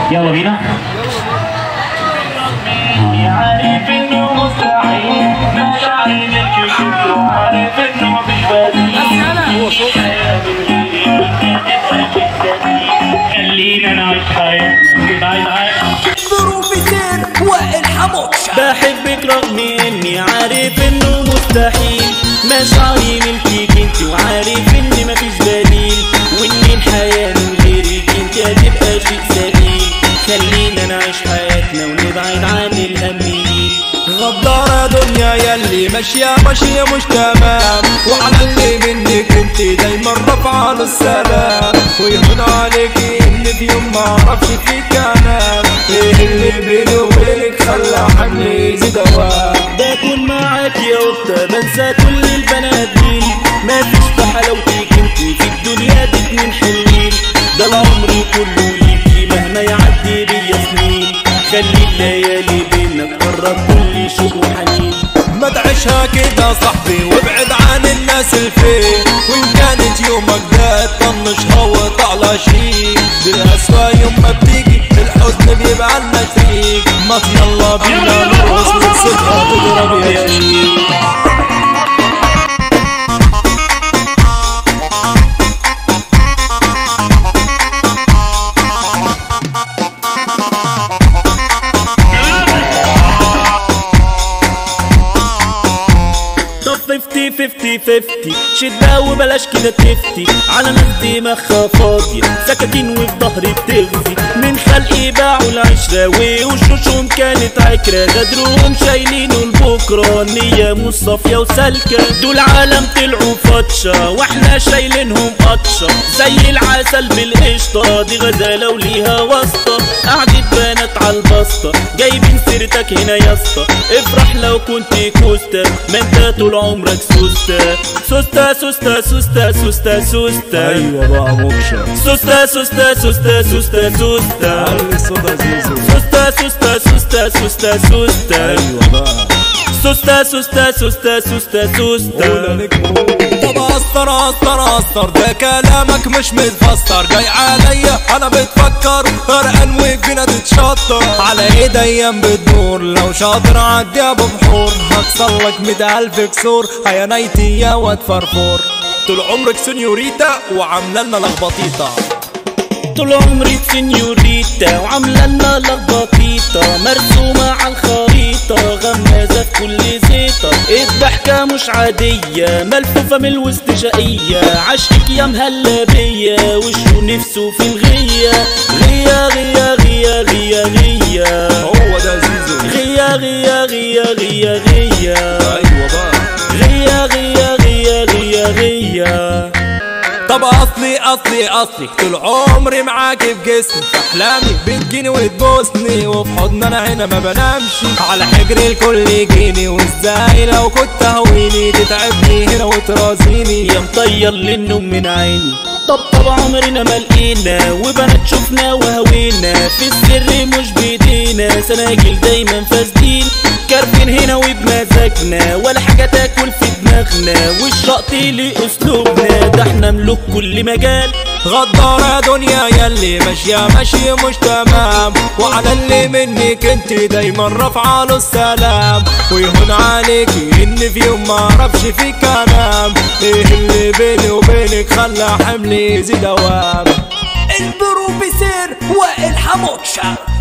يلا بينا عارف انه مستحيل مش عارف كنت وعارف انه مش بديل خلينا نعيش حياتنا نعيش حياتنا ظروف سير وائل حموكشة بحبك رغم اني عارف انه مستحيل مشاعري ملكيك انت وعارف ان مفيش بديل وان الحياة من غيرك انت هتبقى شيء سبيل خلينا نعيش حياتنا ونبعد عن الهمين غدارة دنيا يلي ماشية ماشية مش تمام وعلى اللي منك انت دايما رافعة للسلام ويهون عليكي ان في يوم ما اعرفش فيك كلام ايه اللي بيني وبينك خلى حملي يزيد اوام بكون معاك يا قطة بنسى كل البنات دي مفيش في حلاوتك انت في الدنيا دي اتنين حلوين ده العمر كله ليكي مهما يعدي بيا سنين خلي الليالي بينا تقرب كل شوق وحنين ما تعيشها كده صاحبي وابعد عن الناس الفين وان كانت يومك ده طنشها وطعلى شيء بالاسوا يوم ما بتيجي الحزن بيبقى عنك فيك ما يلا بينا نرقص ونسيبها تضرب يا شيخ طب فيفتي فيفتي فيفتي شدة وبلاش كده تفتي على ناس دماغها فاضية سكاكين وفي ظهري بتغزي من خلقي باعوا العشرة ووشوشهم كانت عكرة غدرهم شايلينه لبكرة النية مش صافية وسالكة دول عالم طلعوا فتشة واحنا شايلينهم قطشة زي العسل بالقشطة دي غزالة وليها واسطة قعدت بنات عالبسطة جايبين سيرتك هنا يا اسطى افرح لو كنت كوستا ما انت طول عمرك سوستا سوستا سوستا سوستا سوستا سوستا ايوه بقى موكشة سوستا سوستا سوستا سوستا سوستا علي الصودا زيزو سوستا سوستا سوستا سوستا سوستا ايوه بقى سوستا سوستا سوستا سوستا قول سوستا نجم طب استر استر استر ده كلامك مش متفسر جاي عليا انا بتفكر فرقان وجبنا تتشطر على ايديا بتدور لو شاطر عدي ابو بحور هكسر لك مية الف كسور هيا نايتي يا واد فرفور طول عمرك سنيوريتا وعامله لنا لخبطيطه طول عمري سنيوريتا وعاملة لنا لخبطيطة مرسومة على الخريطة غمازة في كل زيطة الضحكة مش عادية ملفوفة من الوسط شقية عشقك يا مهلبية وشه نفسه في الغية غية غية غية غية غية هو ده زيزو غية غية غية غية غية ايوه بقى غية غية غية غية غية طب اصلي اصلي اصلي طول عمري معاك في جسمي في احلامي بتجيني وتبوسني وفي حضن انا هنا ما بنامش على حجري الكل يجيني وازاي لو كنت هويني تتعبني هنا وترازيني يا مطير للنوم من عيني طب طب عمرنا ما لقينا وبنات شفنا وهوينا في السر مش بايدينا سناجل دايما فاسدين كارفين هنا وبمزاجنا ولا حاجة تاكل في دماغنا والشقط لأسلوبنا ده احنا ملوك كل مجال غدارة دنيا يلي ماشية ماشية مش تمام وعلى اللي منك انت دايما رافعة له السلام ويهون عليكي ان في يوم ما اعرفش فيك كلام ايه اللي بيني وبينك خلى حملي يزيد اوام الظروف سير وائل حموكشة